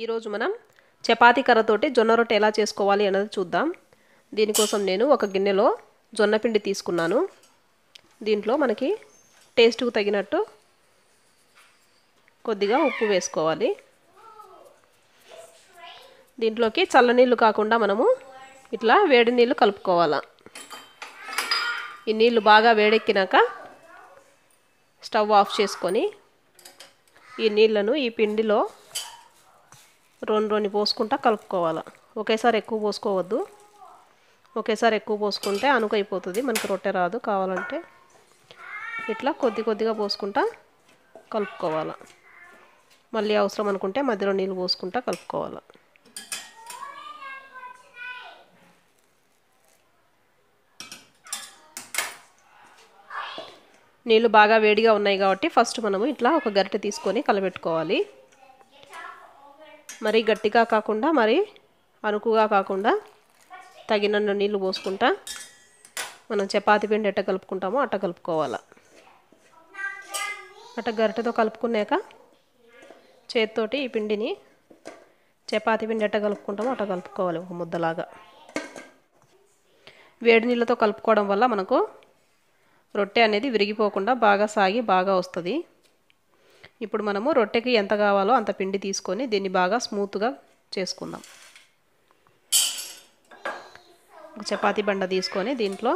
ఈరోజు మనం చపాతీ కర్రతోటి జొన్న రొట్టె ఎలా చేసుకోవాలి అన్నది చూద్దాం దీనికోసం నేను ఒక గిన్నెలో జొన్న పిండి తీసుకున్నాను దీంట్లో మనకి టేస్ట్కు తగినట్టు కొద్దిగా ఉప్పు వేసుకోవాలి దీంట్లోకి చల్లనీళ్ళు కాకుండా మనము ఇట్లా వేడి నీళ్ళు కలుపుకోవాలా ఈ నీళ్ళు బాగా వేడెక్కినాక స్టవ్ ఆఫ్ చేసుకొని ఈ నీళ్ళను ఈ పిండిలో రెండు రెండు పోసుకుంటా కలుపుకోవాలి ఒకేసారి ఎక్కువ పోసుకోవద్దు ఒకేసారి ఎక్కువ పోసుకుంటే అనుకైపోతుంది మనకు రొట్టె రాదు కావాలంటే ఇట్లా కొద్ది కొద్దిగా పోసుకుంటా కలుపుకోవాలి మళ్ళీ అవసరం అనుకుంటే మధ్యలో నీళ్ళు పోసుకుంటా కలుపుకోవాలి నీళ్ళు బాగా వేడిగా ఉన్నాయి కాబట్టి ఫస్ట్ మనము ఇట్లా ఒక గరిటె తీసుకొని కలబెట్టుకోవాలి మరీ గట్టిగా కాకుండా మరి అణుకుగా కాకుండా తగినన్ని నీళ్ళు పోసుకుంటా మనం చపాతీ పిండి ఎట్ట కలుపుకుంటామో అట్ట కలుపుకోవాలి అట్ట గరిటెతో కలుపుకున్నాక చేతితోటి ఈ పిండిని చపాతీ పిండి ఎట్ట కలుపుకుంటామో అట్ట కలుపుకోవాలి ఒక ముద్దలాగా వేడి నీళ్ళతో కలుపుకోవడం వల్ల మనకు రొట్టె అనేది విరిగిపోకుండా బాగా సాగి బాగా వస్తుంది ఇప్పుడు మనము రొట్టెకి ఎంత కావాలో అంత పిండి తీసుకొని దీన్ని బాగా స్మూత్గా చేసుకుందాం ఒక చపాతీ బండ తీసుకొని దీంట్లో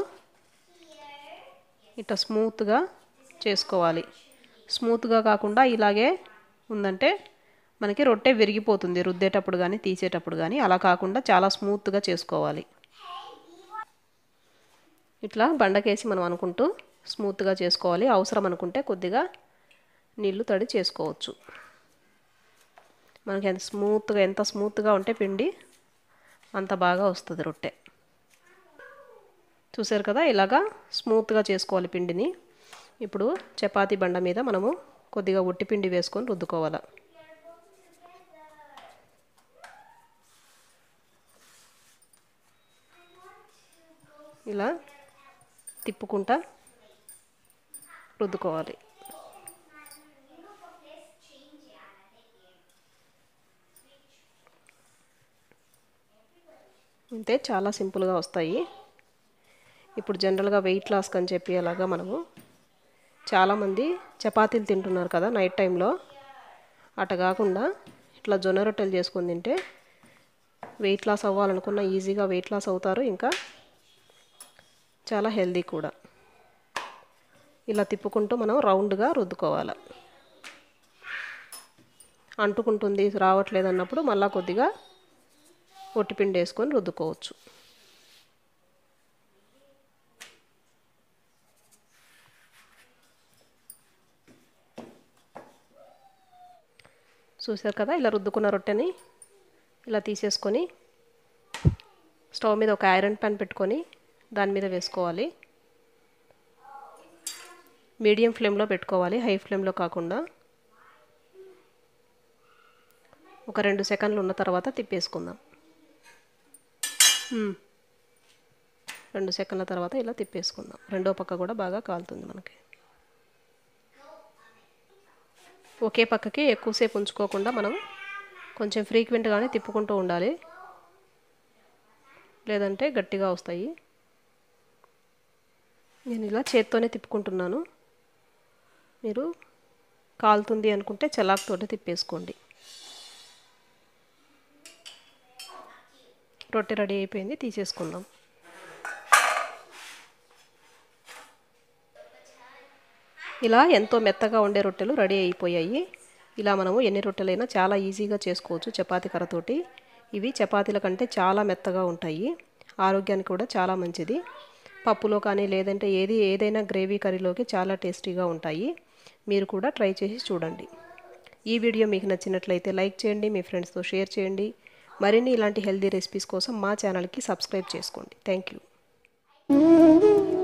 ఇట్లా స్మూత్గా చేసుకోవాలి స్మూత్గా కాకుండా ఇలాగే ఉందంటే మనకి రొట్టె విరిగిపోతుంది రుద్దేటప్పుడు కానీ తీసేటప్పుడు కానీ అలా కాకుండా చాలా స్మూత్గా చేసుకోవాలి ఇట్లా బండకేసి మనం అనుకుంటూ స్మూత్గా చేసుకోవాలి అవసరం అనుకుంటే కొద్దిగా నీళ్ళు తడి చేసుకోవచ్చు మనకి ఎంత స్మూత్గా ఎంత స్మూత్గా ఉంటే పిండి అంత బాగా వస్తుంది రొట్టె చూసారు కదా ఇలాగా స్మూత్గా చేసుకోవాలి పిండిని ఇప్పుడు చపాతీ బండ మీద మనము కొద్దిగా ఉట్టి పిండి వేసుకొని రుద్దుకోవాలి ఇలా తిప్పుకుంటా రుద్దుకోవాలి అంతే చాలా సింపుల్గా వస్తాయి ఇప్పుడు జనరల్గా వెయిట్ లాస్కి అని చెప్పి అలాగా మనము చాలామంది చపాతీలు తింటున్నారు కదా నైట్ టైంలో అట కాకుండా ఇట్లా జొన్న రొట్టెలు చేసుకొని తింటే వెయిట్ లాస్ అవ్వాలనుకున్న ఈజీగా వెయిట్ లాస్ అవుతారు ఇంకా చాలా హెల్దీ కూడా ఇలా తిప్పుకుంటూ మనం రౌండ్గా రుద్దుకోవాలి అంటుకుంటుంది రావట్లేదు అన్నప్పుడు మళ్ళీ కొద్దిగా ఒట్టిపిండి వేసుకొని రుద్దుకోవచ్చు చూసారు కదా ఇలా రుద్దుకున్న రొట్టెని ఇలా తీసేసుకొని స్టవ్ మీద ఒక ఐరన్ ప్యాన్ పెట్టుకొని దాని మీద వేసుకోవాలి మీడియం ఫ్లేమ్లో పెట్టుకోవాలి హై ఫ్లేమ్లో కాకుండా ఒక రెండు సెకండ్లు ఉన్న తర్వాత తిప్పేసుకుందాం రెండు సెకండ్ల తర్వాత ఇలా తిప్పేసుకుందాం రెండో పక్క కూడా బాగా కాలుతుంది మనకి ఒకే పక్కకి ఎక్కువసేపు ఉంచుకోకుండా మనం కొంచెం ఫ్రీక్వెంట్గానే తిప్పుకుంటూ ఉండాలి లేదంటే గట్టిగా వస్తాయి నేను ఇలా చేత్తోనే తిప్పుకుంటున్నాను మీరు కాలుతుంది అనుకుంటే చలాక్తోటి తిప్పేసుకోండి రొట్టె రెడీ అయిపోయింది తీసేసుకుందాం ఇలా ఎంతో మెత్తగా ఉండే రొట్టెలు రెడీ అయిపోయాయి ఇలా మనము ఎన్ని రొట్టెలైనా చాలా ఈజీగా చేసుకోవచ్చు చపాతీ కర్రతోటి ఇవి చపాతీల కంటే చాలా మెత్తగా ఉంటాయి ఆరోగ్యానికి కూడా చాలా మంచిది పప్పులో కానీ లేదంటే ఏది ఏదైనా గ్రేవీ కర్రీలోకి చాలా టేస్టీగా ఉంటాయి మీరు కూడా ట్రై చేసి చూడండి ఈ వీడియో మీకు నచ్చినట్లయితే లైక్ చేయండి మీ ఫ్రెండ్స్తో షేర్ చేయండి మరిన్ని ఇలాంటి హెల్దీ రెసిపీస్ కోసం మా ఛానల్కి సబ్స్క్రైబ్ చేసుకోండి థ్యాంక్ యూ